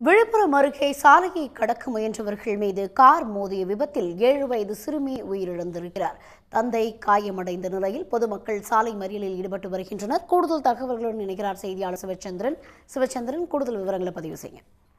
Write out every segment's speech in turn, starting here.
விழுப்புரம் அருகே சாலையை கடக்க முயன்றவர்கள் மீது கார் மோதிய விபத்தில் ஏழு வயது சிறுமி உயிரிழந்திருக்கிறார் தந்தை காயமடைந்த நிலையில் பொதுமக்கள் சாலை மறியலில் ஈடுபட்டு வருகின்றனர் கூடுதல் தகவல்களுடன் இணைகிறார் செய்தியாளர் சிவச்சந்திரன் சிவச்சந்திரன் கூடுதல் விவரங்களை பதிவு செய்யுங்க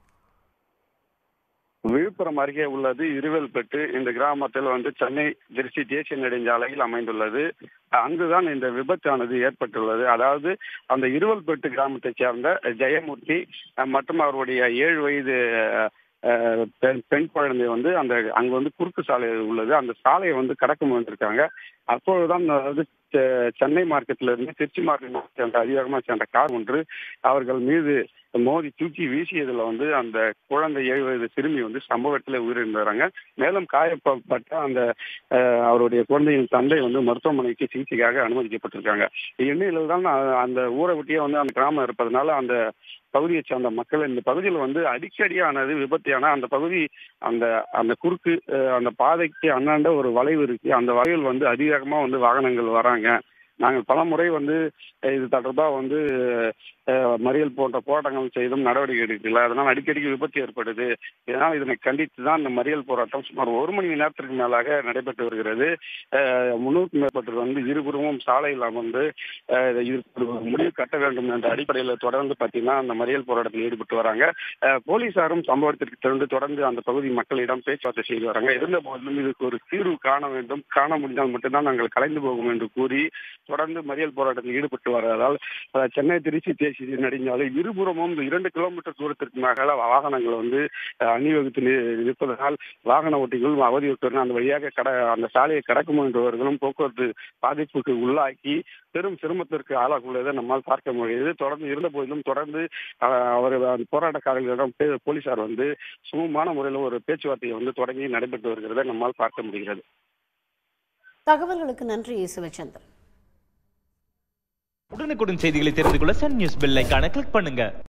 விழுப்புரம் அருகே உள்ளது இருவல்பட்டு இந்த கிராமத்தில் வந்து சென்னை திருச்சி தேசிய நெடுஞ்சாலையில் அமைந்துள்ளது அங்குதான் இந்த விபத்தானது ஏற்பட்டுள்ளது அதாவது அந்த இருவல்பட்டு கிராமத்தைச் சேர்ந்த ஜெயமூர்த்தி அஹ், மற்றும் அவருடைய ஏழு வயது அஹ், பெண் பெண் குழந்தை வந்து அந்த அங்க வந்து குறுக்கு சாலை உள்ளது அந்த சாலையை வந்து கடக்க முயன்றிருக்காங்க அப்பொழுதுதான் அதாவது செ- சென்னை மார்க்கெட்ல இருந்து திருச்சி மார்க்கெட் சேர்ந்த அதிவேகமாக சேர்ந்த கார் ஒன்று அவர்கள் மீது மோதி தூக்கி வீசியதுல வந்து அந்த குழந்தை ஏழு வயது சிறுமி வந்து சம்பவத்தில் உயிரிழந்தாங்க மேலும் காயப்பட்ட அந்த அஹ், அவருடைய குழந்தையின் தந்தை வந்து மருத்துவமனைக்கு சிகிச்சைக்காக அனுமதிக்கப்பட்டிருக்காங்க இந்நிலையில் தான் அ- அந்த ஊரை விட்டியே வந்து அந்த கிராமம் இருப்பதனால அந்த பகுதியை சேர்ந்த மக்கள் இந்த பகுதியில் வந்து அடிக்கடியானது விபத்தியான அந்த பகுதி அந்த அந்த குறுக்கு அஹ், அந்த பாதைக்கு அண்ணாண்ட ஒரு வளைவு இருக்கு அந்த வளைவில் வந்து அதிவேகமா வந்து வாகனங்கள் வராங்க நாங்கள் பல முறை வந்து அஹ், இது தொடர்பாக வந்து அஹ், மறியல் போன்ற போராட்டங்கள் செய்தும் நடவடிக்கை எடுக்கல அதனால் அடிக்கடிக்கு விபத்து ஏற்படுது இதனால் இதனை கண்டித்து தான் இந்த மறியல் போராட்டம் சுமார் ஒரு மணி நேரத்திற்கு மேலாக நடைபெற்று வருகிறது அஹ், முன்னூறுக்கும் மேற்பட்டவர் வந்து இருபுறமும் சாலையில் அமர்ந்து அஹ், இதற்கு ஒரு முடிவு கட்ட வேண்டும் என்ற அடிப்படையில் தொடர்ந்து பார்த்தீங்கன்னா அந்த மறியல் போராட்டத்தில் ஈடுபட்டு வராங்க அஹ், போலீசாரும் சம்பவத்திற்கு திறந்து தொடர்ந்து அந்த பகுதி மக்களிடம் பேச்சுவார்த்தை செய்து வராங்க இருந்த போதிலும் இதுக்கு ஒரு தீர்வு காண வேண்டும் காண முடிந்தால் மட்டும்தான் நாங்கள் கலைந்து போகும் என்று கூறி தொடர்ந்து மறியல் போராட்டத்தில் ஈடுபட்டு வருவதால் அஹ், சென்னை திருச்சி தேசிய நெடுஞ்சாலை இருபுறமும் இந்த இரண்டு கிலோமீட்டர் தூரத்திற்கு மேல வாகனங்கள் வந்து அஹ், அணிவகுத்து நி- நிற்பதனால் வாகன ஓட்டிகளும் அவதியுற்று அந்த வழியாக கட அந்த சாலையை கடக்க முயன்றவர்களும் போக்குவரத்து பாதிப்புக்கு உள்ளாக்கி பெரும் சிரமத்திற்கு ஆளாகுள்ளதை நம்மால் பார்க்க முடியுது தொடர்ந்து இருந்த போதிலும் தொடர்ந்து அஹ், அவர் அந்த போராட்டக்காரர்களிடம் பே- போலீசார் வந்து சுமூகமான முறையில் ஒரு பேச்சுவார்த்தையை வந்து தொடங்கி நடைபெற்று வருகிறதை நம்மால் பார்க்க முடிகிறது தகவல்களுக்கு நன்றி சிவச்சந்திரன் உடனுக்குடன் செய்திகளை தெரிந்து கொள்ள சன் நியூஸ் பெல் ஐகானை கிளிக் பண்ணுங்க